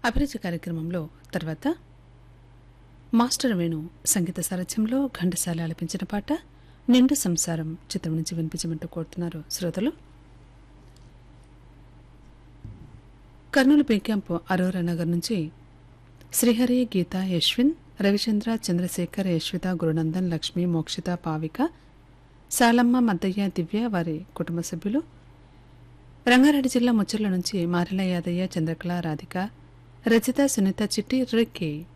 అభిరుచి కార్యక్రమంలో తర్వాత మాస్టర్ వేణు సంగీత సారథ్యంలో ఘంటసాల ఆలపించిన పాట నిండు సంసారం చిత్రం నుంచి వినిపించమంటూ కోరుతున్నారు శ్రోతలు కర్నూలు బే క్యాంపు అరోరా నగర్ నుంచి శ్రీహరి గీత యశ్విన్ రవిచంద్ర చంద్రశేఖర్ యశ్విత గురునందన్ లక్ష్మి మోక్షిత పావిక సాలమ్మ మద్దయ్య దివ్య వారి కుటుంబ సభ్యులు రంగారెడ్డి జిల్లా ముచ్చర్ల నుంచి మారిల యాదయ్య చంద్రకళ రాధిక రచిత సునీత చిట్టి రిక్కి